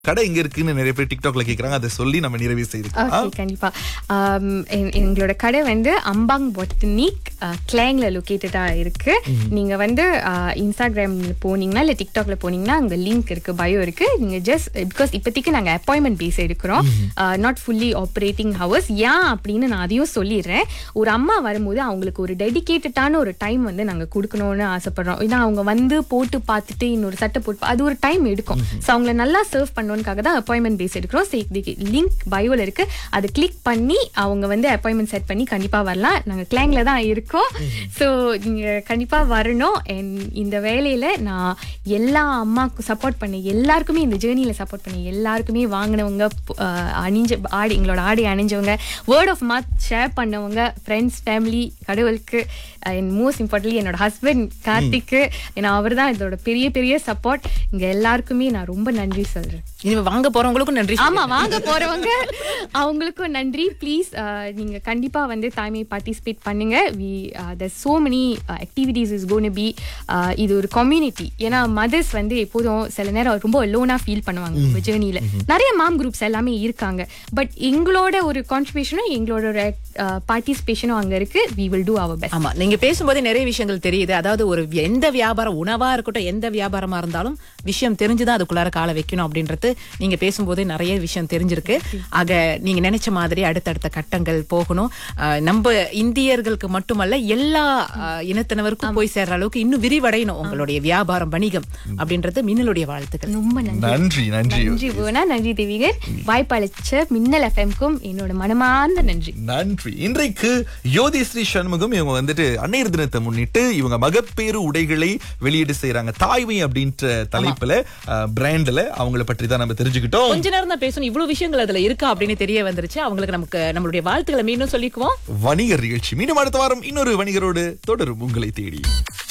கடை எங்க இருக்குன்னு நிறைய பேர் டிக்டாக்ல கேக்குறாங்க அதை சொல்லி நம்ம நிறைவு செய்திருக்கோம் ஓகே கண்டிப்பா ஆம், எ- எங்களோட கடை வந்து அம்பாங் பொட்டனிக் கிளாங்ல லொக்கேட்டடா இருக்கு நீங்க வந்து இன்ஸ்டாகிராம்ல போனீங்கன்னா இல்ல டிக்டாக்ல போனீங்கன்னா அங்க லிங்க் இருக்கு பயோ இருக்கு நீங்க ஜஸ்ட் பிகாஸ் இப்போதைக்கு நாங்க அப்பாயின்மெண்ட் பேஸ் எடுக்கிறோம் நாட் ஃபுல்லி ஆப்ரேட்டிங் ஹவர்ஸ் ஏன் அப்படின்னு நான் அதையும் சொல்லிடுறேன் ஒரு அம்மா வரும்போது அவங்களுக்கு ஒரு டெடிகேட்டடான ஒரு டைம் வந்து நாங்க கொடுக்கணும்னு ஆசைப்படுறோம் ஏன்னா அவங்க வந்து போட்டு பார்த்துட்டு இன்னொரு சட்டை போட்டு அது ஒரு டைம் எடுக்கும் ஸோ அவங்கள நல்லா சர்வ் பண்ணணுக்காக தான் அப்பாயின்மெண்ட் பேஸ் எடுக்கிறோம் லிங்க் பயோல இருக்கு அது கிளிக் பண்ணி அவங்க வந்து அப்பாயின்மெண்ட் செட் பண்ணி கண்டிப்பா வரலாம் நாங்க கிளாங்ல தான் இருக்கோம் ஸோ நீங்க கண்டிப்பா வரணும் And இந்த வேலையில நான் எல்லா அம்மாவுக்கும் சப்போர்ட் பண்ண எல்லாருக்குமே இந்த ஜேர்னியில சப்போர்ட் பண்ண எல்லாருக்குமே வாங்கினவங்க அஹ், அணிஞ்ச ஆடி எங்களோட ஆடை அணிஞ்சவங்க வேர்ட் ஆஃப் மவுத் ஷேர் பண்ணவங்க ஃப்ரெண்ட்ஸ் ஃபேமிலி கடவுளுக்கு அண்ட் மோஸ்ட் இம்பார்ட்டன்ட்லி என்னோட ஹஸ்பண்ட் கார்த்திக்கு ஏன்னா அவர் தான் இதோட பெரிய பெரிய சப்போர்ட் இங்க எல்லாருக்குமே நான் ரொம்ப நன்றி சொல்றேன் இனிமே வாங்க போறவங்களுக்கும் நன்றி ஆமா வாங்க போறவங்க அவங்களுக்கும் நன்றி ப்ளீஸ் நீங்க கண்டிப்பா வந்து தாய்மை பார்ட்டிசிபேட் பண்ணுங்க we there's so many activities is gonna be இது ஒரு கம்யூனிட்டி ஏன்னா மதர்ஸ் வந்து எப்போதும் சில நேரம் ரொம்ப லோனா ஃபீல் பண்ணுவாங்க ஜேர்னில நிறைய மாம் குரூப்ஸ் எல்லாமே இருக்காங்க பட் எங்களோட ஒரு கான்ட்ரிபியூஷனும் எங்களோட ஒரு பார்ட்டிசிபேஷனும் அங்க இருக்கு we will do our best ஆமா நீங்க பேசும்போதே நிறைய விஷயங்கள் தெரியுது அதாவது ஒரு எந்த வியாபாரம் உணவா இருக்கட்டும் எந்த வியாபாரமா இருந்தாலும் விஷயம் தெரிஞ்சுதான் அதுக்குள்ளார காலை வைக்கணும் அப்படின்றது நீங்க பேசும்போதே நிறைய விஷயம் தெரிஞ்சிருக்கு ஆக நீங்க நினைச்ச மாதிரி அடுத்தடுத்த கட்டங்கள் போகணும் ஆஹ் நம்ம இந்தியர்களுக்கு மட்டுமல்ல எல்லா ஆஹ், இனத்தினருக்கும் போய் சேர்ற அளவுக்கு இன்னும் விரிவடையணும் உங்களுடைய வியாபாரம் வணிகம் அப்படின்றது மின்னலுடைய வாழ்த்துக்கள் ரொம்ப நன்றி நன்றி நன்றி நன்றி புவனா நன்றி தேவிகர் வாய்ப்பளிச்ச மின்னல் எஃப்எம்க்கும் என்னோட மனமார்ந்த நன்றி நன்றி இன்றைக்கு யோதிஸ்ரீ சண்முகம் இவங்க வந்துட்டு அன்னையர் தினத்தை முன்னிட்டு இவங்க மகப்பேறு உடைகளை வெளியீடு செய்யறாங்க தாய்மை அப்படின்ற தலைப்புல பிராண்ட்ல அவங்கள பற்றி தான் நம்ம தெரிஞ்சுக்கிட்டோம் கொஞ்ச நேரம் தான் பேசணும் இவ்வளவு விஷயங்கள் அதுல இருக்கா அப்படின்னு தெரிய வந்துருச்சு அவங்களுக்கு நமக்கு நம்மளுடைய வாழ்த்துக்களை மீண்டும் சொல்லிக்குவோம் வணிகர் நிகழ்ச்சி மீண்டும் அடுத்த வாரம் இன்னொரு வணிகரோடு தொடரும் உங்களை தேடி